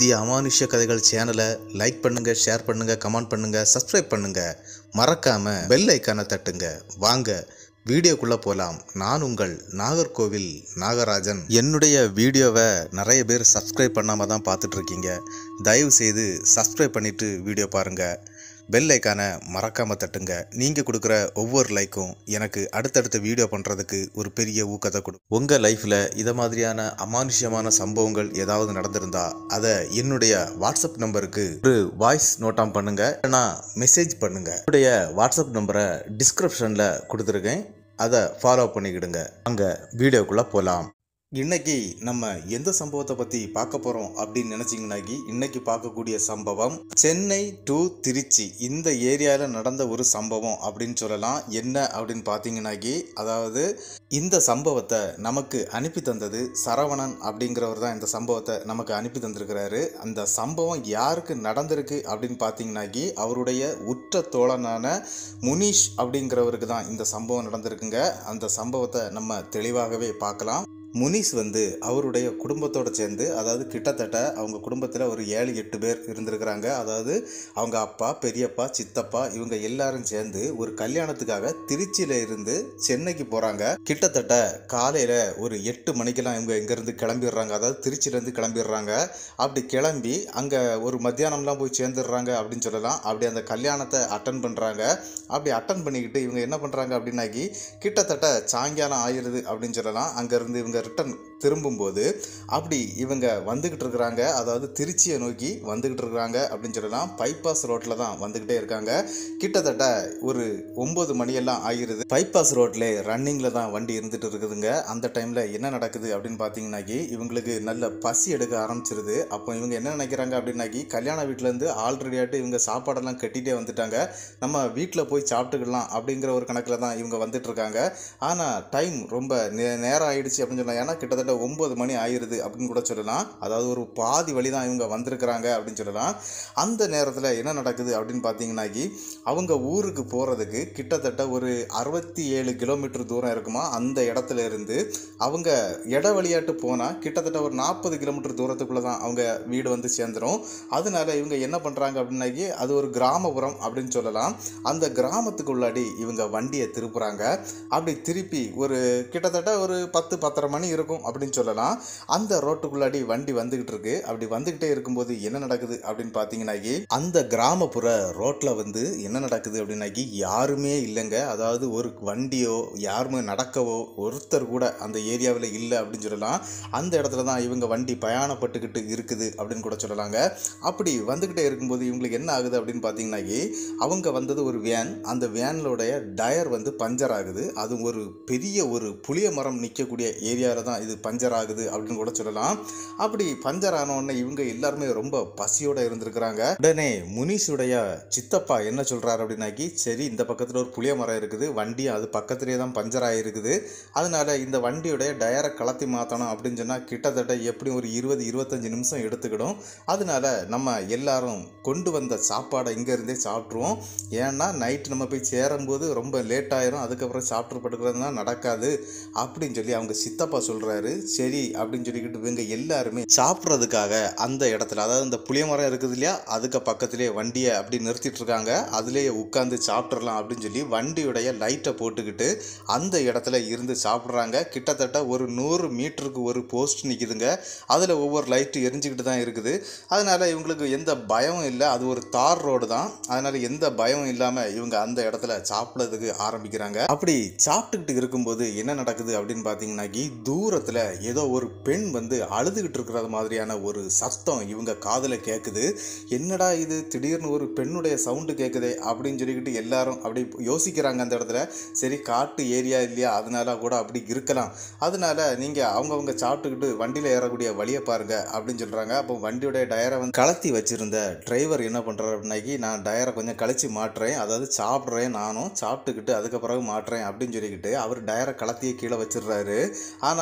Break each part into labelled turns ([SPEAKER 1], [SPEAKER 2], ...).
[SPEAKER 1] இந்திய அமானுஷ்ய கதைகள் சேனலை லைக் பண்ணுங்க ஷேர் பண்ணுங்க கமெண்ட் பண்ணுங்க சப்ஸ்கிரைப் பண்ணுங்க மறக்காம பெல் ஐக்கானை தட்டுங்க வாங்க வீடியோக்குள்ள போலாம் நான் உங்கள் நாகர்கோவில் நாகராஜன் என்னுடைய வீடியோவை நிறைய பேர் சப்ஸ்கிரைப் பண்ணாம தான் பார்த்துட்டு இருக்கீங்க தயவு செய்து சப்ஸ்கிரைப் பண்ணிட்டு வீடியோ பாருங்க பெல் ஐக்கானை மறக்காம தட்டுங்க நீங்க கொடுக்குற ஒவ்வொரு லைக்கும் எனக்கு அடுத்தடுத்த வீடியோ பண்றதுக்கு ஒரு பெரிய ஊக்கத்தை கொடுக்கும் உங்க லைஃப்ல இத மாதிரியான அமானுஷ்யமான சம்பவங்கள் ஏதாவது நடந்திருந்தா அதை என்னுடைய வாட்ஸ்அப் நம்பருக்கு ஒரு வாய்ஸ் நோட்டாம் பண்ணுங்க இல்லைனா மெசேஜ் பண்ணுங்க என்னுடைய வாட்ஸ்அப் நம்பரை டிஸ்கிரிப்ஷன்ல கொடுத்துருக்கேன் அதை ஃபாலோ பண்ணிக்கிடுங்க அங்க வீடியோக்குள்ள போலாம் இன்னைக்கு நம்ம எந்த சம்பவத்தை பத்தி பார்க்க போறோம் அப்படின்னு நினைச்சீங்கன்னாக்கி இன்னைக்கு பார்க்கக்கூடிய சம்பவம் சென்னை டு திருச்சி இந்த ஏரியால நடந்த ஒரு சம்பவம் அப்படின்னு சொல்லலாம் என்ன அப்படின்னு பார்த்தீங்கன்னாக்கி அதாவது இந்த சம்பவத்தை நமக்கு அனுப்பி தந்தது சரவணன் அப்படிங்கிறவர் தான் இந்த சம்பவத்தை நமக்கு அனுப்பி தந்திருக்கிறாரு அந்த சம்பவம் யாருக்கு நடந்திருக்கு அப்படின்னு பார்த்தீங்கன்னாக்கி அவருடைய உற்ற தோழனான முனீஷ் அப்படிங்கிறவருக்கு தான் இந்த சம்பவம் நடந்திருக்குங்க அந்த சம்பவத்தை நம்ம தெளிவாகவே பார்க்கலாம் முனிஸ் வந்து அவருடைய குடும்பத்தோடு சேர்ந்து அதாவது கிட்டத்தட்ட அவங்க குடும்பத்தில் ஒரு ஏழு எட்டு பேர் இருந்திருக்கிறாங்க அதாவது அவங்க அப்பா பெரியப்பா சித்தப்பா இவங்க எல்லாரும் சேர்ந்து ஒரு கல்யாணத்துக்காக திருச்சியில இருந்து சென்னைக்கு போகிறாங்க கிட்டத்தட்ட காலையில் ஒரு எட்டு மணிக்கெல்லாம் இவங்க இங்கேருந்து கிளம்பிடுறாங்க அதாவது திருச்சியிலேருந்து கிளம்பிடுறாங்க அப்படி கிளம்பி அங்கே ஒரு மத்தியானம்லாம் போய் சேர்ந்துடுறாங்க அப்படின்னு சொல்லலாம் அப்படி அந்த கல்யாணத்தை அட்டன் பண்ணுறாங்க அப்படி அட்டன் பண்ணிக்கிட்டு இவங்க என்ன பண்ணுறாங்க அப்படின்னாக்கி கிட்டத்தட்ட சாயங்காலம் ஆயிடுது அப்படின்னு சொல்லலாம் அங்கேருந்து இவங்க ரிட்டன் திரும்பும்போது அப்படி இவங்க வந்துக்கிட்டு இருக்கிறாங்க அதாவது திருச்சியை நோக்கி வந்துக்கிட்டு இருக்கிறாங்க அப்படின்னு சொல்லலாம் பைபாஸ் ரோட்டில் தான் வந்துக்கிட்டே இருக்காங்க கிட்டத்தட்ட ஒரு ஒம்பது மணியெல்லாம் ஆகிருது பைபாஸ் ரோட்ல ரன்னிங்கில் தான் வண்டி இருந்துட்டு இருக்குதுங்க அந்த டைமில் என்ன நடக்குது அப்படின்னு பார்த்தீங்கன்னாக்கி இவங்களுக்கு நல்ல பசி எடுக்க ஆரம்பிச்சிருது அப்போ இவங்க என்ன நினைக்கிறாங்க அப்படின்னாக்கி கல்யாண வீட்டிலேருந்து ஆல்ரெடியாட்டு இவங்க சாப்பாடெல்லாம் கட்டிகிட்டே வந்துட்டாங்க நம்ம வீட்டில் போய் சாப்பிட்டுக்கலாம் அப்படிங்கிற ஒரு கணக்கில் தான் இவங்க வந்துட்டு இருக்காங்க ஆனால் டைம் ரொம்ப நே நேரம் ஆயிடுச்சு அப்படின்னு சொல்லலாம் ஏன்னா கிட்டத்தட்ட ஒம்பது மணி ஆயிருது அப்படின்னு கூட சொல்லலாம் அதாவது ஒரு பாதி வழி தான் இவங்க வந்திருக்கிறாங்க அப்படின்னு சொல்லலாம் அந்த நேரத்தில் என்ன நடக்குது அப்படின்னு பார்த்தீங்கன்னாக்கி அவங்க ஊருக்கு போகிறதுக்கு கிட்டத்தட்ட ஒரு அறுபத்தி ஏழு கிலோமீட்டர் தூரம் இருக்குமா அந்த இடத்துல இருந்து அவங்க இட வழியாட்டு போனால் கிட்டத்தட்ட ஒரு நாற்பது கிலோமீட்டர் தூரத்துக்குள்ளே தான் அவங்க வீடு வந்து சேர்ந்துடும் அதனால இவங்க என்ன பண்ணுறாங்க அப்படின்னாக்கி அது ஒரு கிராமப்புறம் அப்படின்னு சொல்லலாம் அந்த கிராமத்துக்குள்ளாடி இவங்க வண்டியை திருப்புறாங்க அப்படி திருப்பி ஒரு கிட்டத்தட்ட ஒரு பத்து பத்தரை மணி இருக்கும் அப்படின்னு சொல்லலாம் அந்த ரோட்டுக்குள்ளாடி வண்டி வந்துகிட்டு இருக்கு அப்படி வந்துகிட்டே இருக்கும்போது என்ன நடக்குது அப்படின்னு பார்த்தீங்கன்னாக்கி அந்த கிராமப்புற ரோட்டில் வந்து என்ன நடக்குது அப்படின்னாக்கி யாருமே இல்லைங்க அதாவது ஒரு வண்டியோ யாருமே நடக்கவோ ஒருத்தர் கூட அந்த ஏரியாவில் இல்லை அப்படின்னு சொல்லலாம் அந்த இடத்துல தான் இவங்க வண்டி பயணப்பட்டுக்கிட்டு இருக்குது அப்படின்னு கூட சொல்லலாங்க அப்படி வந்துக்கிட்டே இருக்கும்போது இவங்களுக்கு என்ன ஆகுது அப்படின்னு பார்த்தீங்கன்னாக்கி அவங்க வந்தது ஒரு வேன் அந்த வேனோடைய டயர் வந்து பஞ்சர் ஆகுது அது ஒரு பெரிய ஒரு புளிய மரம் நிற்கக்கூடிய ஏரியாவில் தான் இது பஞ்சர் ஆகுது அப்படின்னு கூட சொல்லலாம் அப்படி பஞ்சர் ஆன உடனே இவங்க எல்லாருமே ரொம்ப பசியோட இருந்திருக்கிறாங்க உடனே முனிஷுடைய சித்தப்பா என்ன சொல்றாரு அப்படின்னாக்கி சரி இந்த பக்கத்தில் ஒரு புளிய மரம் இருக்குது வண்டி அது பக்கத்துலேயே தான் பஞ்சர் ஆகிருக்குது அதனால இந்த வண்டியோடைய டயரை கலத்தி மாற்றணும் அப்படின்னு சொன்னால் கிட்டத்தட்ட எப்படியும் ஒரு இருபது இருபத்தஞ்சு நிமிஷம் எடுத்துக்கிடும் அதனால நம்ம எல்லாரும் கொண்டு வந்த சாப்பாடை இங்கேருந்தே சாப்பிட்ருவோம் ஏன்னா நைட்டு நம்ம போய் சேரும்போது ரொம்ப லேட் ஆயிரும் அதுக்கப்புறம் சாப்பிட்டு படுக்கிறதுனா நடக்காது அப்படின்னு சொல்லி அவங்க சித்தப்பா சொல்கிறாரு சரி அப்படின்னு சொல்லிக்கிட்டு இவங்க எல்லாருமே சாப்பிட்றதுக்காக அந்த இடத்துல அதாவது இந்த புளிய மரம் இருக்குது இல்லையா அதுக்கு பக்கத்துலேயே வண்டியை அப்படி நிறுத்திட்டு இருக்காங்க அதுலேயே உட்காந்து சாப்பிட்றலாம் அப்படின்னு சொல்லி வண்டியுடைய லைட்டை போட்டுக்கிட்டு அந்த இடத்துல இருந்து சாப்பிட்றாங்க கிட்டத்தட்ட ஒரு நூறு மீட்டருக்கு ஒரு போஸ்ட் நிற்குதுங்க அதில் ஒவ்வொரு லைட்டு எரிஞ்சுக்கிட்டு தான் இருக்குது அதனால் இவங்களுக்கு எந்த பயமும் இல்லை அது ஒரு தார் ரோடு தான் அதனால் எந்த பயமும் இல்லாமல் இவங்க அந்த இடத்துல சாப்பிட்றதுக்கு ஆரம்பிக்கிறாங்க அப்படி சாப்பிட்டுக்கிட்டு இருக்கும்போது என்ன நடக்குது அப்படின்னு பார்த்தீங்கன்னாக்கி தூரத்தில் ஏதோ ஒரு பெண் வந்து அழுதுகிட்டு இருக்கிறது மாதிரியான ஒரு சத்தம் இவங்க காதில் கேட்குது என்னடா இது திடீர்னு ஒரு பெண்ணுடைய சவுண்டு கேட்குதே அப்படின்னு சொல்லிக்கிட்டு எல்லாரும் அப்படி யோசிக்கிறாங்க அந்த இடத்துல சரி காட்டு ஏரியா இல்லையா அதனால கூட அப்படி இருக்கலாம் அதனால நீங்கள் அவங்கவுங்க சாப்பிட்டுக்கிட்டு வண்டியில் ஏறக்கூடிய வழியை பாருங்க அப்படின்னு சொல்கிறாங்க அப்போ வண்டியோடைய டயரை வந்து கலத்தி வச்சிருந்த டிரைவர் என்ன பண்ணுறாரு அப்படின்னாக்கி நான் டயரை கொஞ்சம் கழிச்சு மாட்டுறேன் அதாவது சாப்பிட்றேன் நானும் சாப்பிட்டுக்கிட்டு அதுக்கு பிறகு மாட்டுறேன் அப்படின்னு சொல்லிக்கிட்டு அவர் டயரை கலத்தியே கீழே வச்சிடுறாரு ஆனால் ஓடி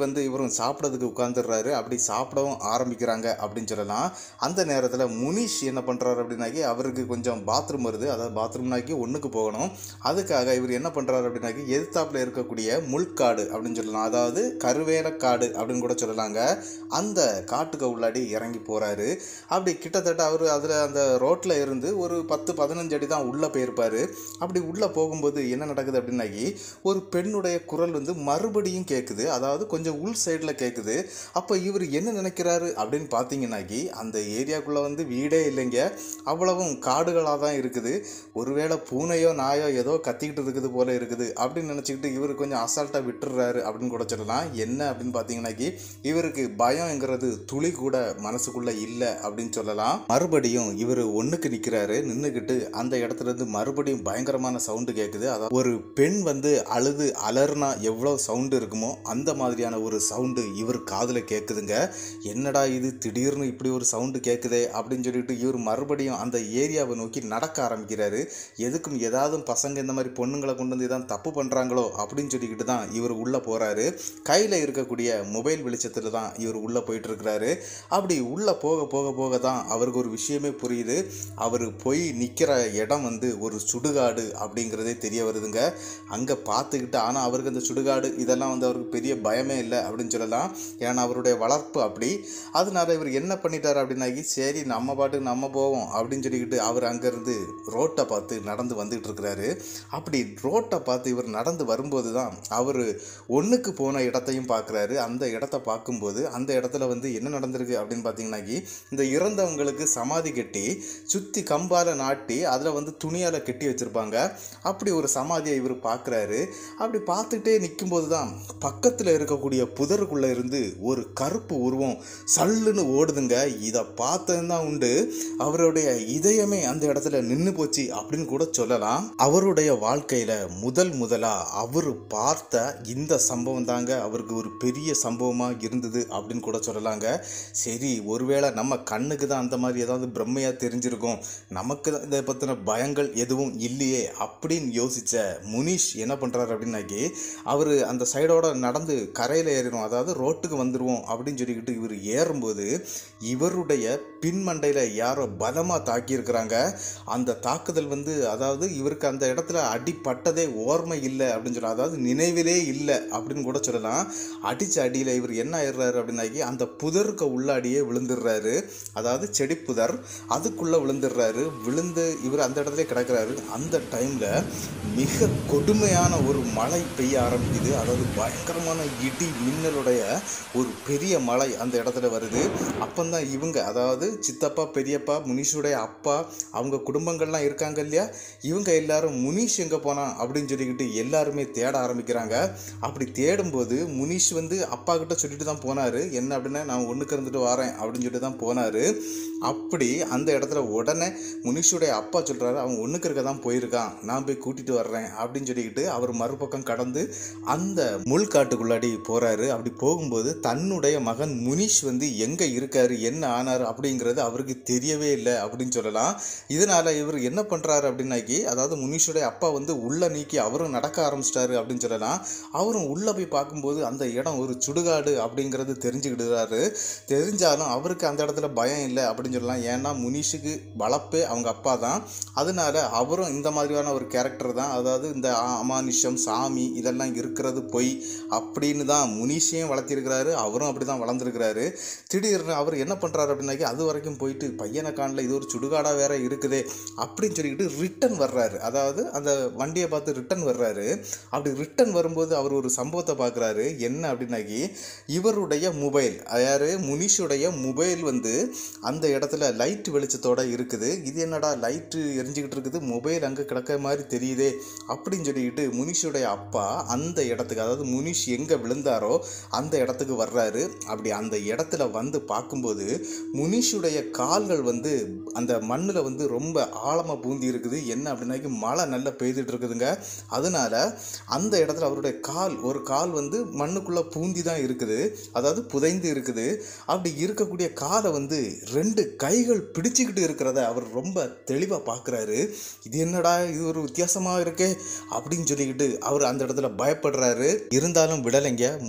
[SPEAKER 1] வந்து இவரும் சாப்பிட்றதுக்கு உட்காந்துடுறாரு அப்படி சாப்பிடவும் ஆரம்பிக்கிறாங்க அப்படின்னு சொல்லலாம் அந்த நேரத்தில் முனிஷ் என்ன பண்ணுறாரு அப்படின்னாக்கி அவருக்கு கொஞ்சம் பாத்ரூம் வருது அதாவது பாத்ரூம்னாக்கி ஒன்றுக்கு போகணும் அதுக்காக இவர் என்ன பண்ணுறாரு அப்படின்னாக்கி எதிர்த்தாப்பில் இருக்கக்கூடிய முள்காடு அப்படின்னு சொல்லலாம் அதாவது கருவேலக்காடு அப்படின்னு கூட சொல்லலாங்க அந்த காட்டுக்கு உள்ளாடி இறங்கி போகிறாரு அப்படி கிட்டத்தட்ட அவர் அதில் அந்த ரோட்டில் இருந்து ஒரு பத்து பதினஞ்சு அடி தான் உள்ளே போயிருப்பார் அப்படி உள்ளே போகும்போது என்ன நடக்குது அப்படின்னாக்கி ஒரு பெண்ணுடைய குரல் வந்து மறுபடியும் கேட்குது அதாவது கொஞ்சம் உள் சைடில் கேட்குது அப்போ இவர் என்ன நினைக்கிறாரு அப்படின்னு பார்த்தீங்கன்னாக்கி அந்த ஏரியாக்குள்ளே வந்து வீடே இல்லைங்க அவ்வளவும் காடுகளாக தான் இருக்குது ஒருவேளை பூனையோ நாயோ ஏதோ கத்திக்கிட்டு இருக்குது போல இருக்குது அப்படின்னு நினச்சிக்கிட்டு இவர் கொஞ்சம் அசால்ட்டாக விட்டுறாரு அப்படின்னு கூட சொல்லலாம் என்ன அப்படின்னு பார்த்தீங்கன்னாக்கி இவருக்கு பயம்ங்கிறது துளி கூட மனசுக்குள்ளே இல்லை அப்படின்னு சொல்லலாம் மறுபடியும் இவர் ஒன்றுக்கு நிற்கிறாரு நின்றுக்கிட்டு அந்த இடத்துல இருந்து மறுபடியும் பயங்கரமான சவுண்டு கேட்குது அதாவது ஒரு பெண் வந்து அழுது அலர்னா எவ்வளோ சவுண்டு இருக்குமோ அந்த மாதிரியான ஒரு சவுண்டு இவர் காதில் கேட்குதுங்க என்னடா இது திடீர்னு இப்படி ஒரு சவுண்டு கேட்குதே அப்படின்னு சொல்லிட்டு இவர் மறுபடியும் அந்த ஏரியாவை நோக்கி நடக்க ஆரம்பிக்கிறாரு எதுக்கும் ஏதாவது பசங்க இந்த மாதிரி பொண்ணுங்களை கொண்டு வந்து இதான் தப்பு பண்ணுறாங்களோ அப்படின்னு சொல்லிக்கிட்டு தான் இவர் உள்ளே போகிறாரு கையில் இருக்கக்கூடிய மொபைல் வெளிச்சத்தில் தான் இவர் உள்ளே போயிட்டு இருக்கிறாரு அப்படி உள்ளே போக போக போக தான் அவருக்கு ஒரு விஷயமே புரியுது அவர் போய் நிற்கிற இடம் வந்து ஒரு சுடுகாடு அப்படிங்கிறதே தெரிய வருதுங்க அங்கே பார்த்துக்கிட்டு ஆனால் அவருக்கு அந்த சுடுகாடு இதெல்லாம் வந்து அவருக்கு பெரிய பயமே இல்லை அப்படின்னு சொல்லலாம் ஏன்னா அவருடைய வளர்ப்பு அப்படி அதனால இவர் என்ன பண்ணிட்டார் அப்படின்னாக்கி சரி நம்ம பாட்டுக்கு நம்ம போவோம் அப்படின்னு சொல்லிக்கிட்டு அவர் அங்கேருந்து ரோட்டை பார்த்து நடந்து வந்துகிட்டு இருக்கிறாரு அப்படி ரோட்டை பார்த்து இவர் நடந்து வரும்போது தான் அவர் ஒன்றுக்கு போன இடத்தையும் பார்க்குறாரு அந்த இடத்த பார்க்கும்போது அந்த இடத்துல வந்து என்ன நடந்திருக்கு அப்படின்னு பார்த்தீங்கன்னாக்கி இந்த இறந்தவங்களுக்கு சமாதி கட்டி சுற்றி கம்பால் நாட்டி அதில் வந்து துணியால் கட்டி வச்சுருப்பாங்க அப்படி ஒரு சமாதியை இவர் பார்க்குறாரு அப்படி பார்த்துட்டே நிற்கும்போது தான் பக்கத்தில் இருக்கக்கூடிய புதருக்குள்ளே இருந்து ஒரு கருப்பு உருவம் சல்லுன்னு ஓடுதுங்க இதை பார்த்தது தான் உண்டு அவருடைய இதயமே அந்த இடத்துல நின்று போச்சு அப்படின்னு கூட சொல்லலாம் அவருடைய வாழ்க்கையில் முதல் முதலாக அவர் பார்த்த இந்த சம்பவம் தாங்க அவருக்கு ஒரு பெரிய சம்பவமாக இருந்தது அப்படின்னு கூட சொல்லலாங்க சரி ஒருவேளை நம்ம கண்ணுக்கு தான் அந்த மாதிரி ஏதாவது பிரம்மையாக தெரிஞ்சிருக்கும் நமக்கு தான் இதை பற்றின பயங்கள் எதுவும் இல்லையே அப்படின்னு யோசித்த முனிஷ் என்ன பண்ணுறாரு அப்படின்னாக்கி அவர் அந்த சைடோட நடந்து கரையில் ஏறிடும் அதாவது ரோட்டுக்கு வந்துடுவோம் அப்படின்னு சொல்லிக்கிட்டு இவர் ஏறும்போது இவருடைய பின்மண்டையில் யாரோ பலமாக தாக்கியிருக்கிறாங்க அந்த தாக்குதல் வந்து அதாவது இவருக்கு அந்த இடத்துல அடிப்பட்டதே ஓர்மை இல்லை அப்படின்னு சொல்லலாம் அதாவது நினைவிலே இல்லை அப்படின்னு கூட சொல்லலாம் அடித்த அடியில் இவர் என்ன ஆயிடுறாரு அப்படின்னாக்கி அந்த புதருக்கு உள்ளாடியே விழுந்துடுறாரு அதாவது செடி புதர் அதுக்குள்ளே விழுந்துடுறாரு விழுந்து இவர் அந்த இடத்துல கிடக்கிறாரு அந்த டைமில் மிக கொடுமையான ஒரு மழை பெய்ய ஆரம்பிக்குது அதாவது பயங்கரமான இடி மின்னலுடைய ஒரு பெரிய மழை அந்த இடத்துல வருது அப்பந்தான் இவங்க அதாவது சித்தப்பா பெரியப்பா முனிஷுடைய அப்பா அவங்க குடும்பங்கள்லாம் இருக்காங்க இல்லையா இவங்க எல்லாரும் முனிஷ் எங்கே போனான் அப்படின்னு சொல்லிக்கிட்டு எல்லாருமே தேட ஆரம்பிக்கிறாங்க அப்படி தேடும்போது முனிஷ் வந்து அப்பா கிட்ட சொல்லிட்டு தான் போனார் என்ன அப்படின்னா நான் ஒன்றுக்கு இருந்துட்டு வரேன் அப்படின்னு சொல்லிட்டு தான் போனார் அப்படி அந்த இடத்துல உடனே முனிஷுடைய அப்பா சொல்கிறாரு அவன் ஒன்றுக்கு இருக்க தான் போயிருக்கான் நான் போய் கூட்டிகிட்டு வர்றேன் அப்படின்னு சொல்லிக்கிட்டு அவர் மறுபக்கம் கடந்து அந்த முள்காட்டுக்குள்ளாடி போகிறாரு அப்படி போகும்போது தன்னுடைய மகன் முனிஷ் வந்து எங்கே இருக்காரு என்ன ஆனார் அப்படிங்கிறது அவருக்கு தெரியவே இல்லை அப்படின்னு சொல்லலாம் இதனால் இவர் என்ன பண்ணுறாரு அப்படின்னாக்கி அதாவது முனிஷுடைய அப்பா வந்து உள்ளே நீக்கி அவரும் நடக்க ஆரம்பிச்சிட்டாரு அப்படின்னு சொல்லலாம் அவரும் உள்ளே போய் பார்க்கும்போது அந்த இடம் ஒரு சுடுகாடு அப்படிங்கிறது தெரிஞ்சுக்கிடுறாரு தெரிஞ்சாலும் அவருக்கு அந்த இடத்துல பயம் இல்லை அப்படின்னு சொல்லலாம் ஏன்னா முனிஷுக்கு வளர்ப்பே அவங்க அப்பா தான் அதனால அவரும் இந்த மாதிரியான ஒரு கேரக்டர் தான் அதாவது இந்த ஆ- அமானுஷம் சாமி இதெல்லாம் இருக்கிறது பொய் அப்படின்னு தான் முனிஷையும் வளர்த்திருக்கிறாரு அவரும் அப்படி தான் வளர்ந்துருக்கிறாரு திடீர்னு அவர் என்ன பண்ணுறாரு அப்படின்னாக்கி அது வரைக்கும் போயிட்டு பையனை காணல இது ஒரு சுடுகாடாக வேற இருக்குதே அப்படின்னு சொல்லிக்கிட்டு ரிட்டன் வர்றாரு அதாவது அந்த வண்டியை பார்த்து ரிட்டன் வர்றாரு அப்படி ரிட்டன் வரும்போது அவர் ஒரு சம்பவத்தை பார்க்குறாரு என்ன அப்படின்னாக்கி இவருடைய மொபைல் யார் முனிஷுடைய மொபைல் வந்து அந்த இடத்துல லைட் வெளிச்சத்தோட இருக்குது இது என்னடா லைட்டு எரிஞ்சுக்கிட்டு இருக்குது மொபைல் அங்கே கிடக்க மாதிரி தெரியுதே அப்படின்னு சொல்லிக்கிட்டு முனிஷுடைய அப்பா அந்த இடத்துக்கு அதாவது முனிஷ் எங்கே விழுந்தாரோ அந்த இடத்துக்கு வர்றாரு அப்படி அந்த இடத்துல வந்து பார்க்கும்போது முனிஷுடைய கால்கள் வந்து அந்த மண்ணில் வந்து ரொம்ப ஆழமாக பூந்தி இருக்குது என்ன அப்படின்னாக்கி மழை நல்லா பெய்துட்டு இருக்குதுங்க அதனால அந்த இடத்துல அவருடைய கால் ஒரு கால் வந்து மண்ணுக்குள்ளே பூந்தி தான் இருக்குது அதாவது புதைந்து இருக்குது அப்படி இருக்கக்கூடிய காலை வந்து ரெண்டு கைகள் பிடிச்சிக்கிட்டு இருக்கிறத அவர் ரொம்ப தெளிவாக பார்க்குறாரு இது என்னடா இது ஒரு வித்தியாசமாக இருக்கே அப்படின்னு சொல்லிக்கிட்டு அவர் அந்த இடத்துல பயப்படுறாரு இருந்தாலும் விடலைங்க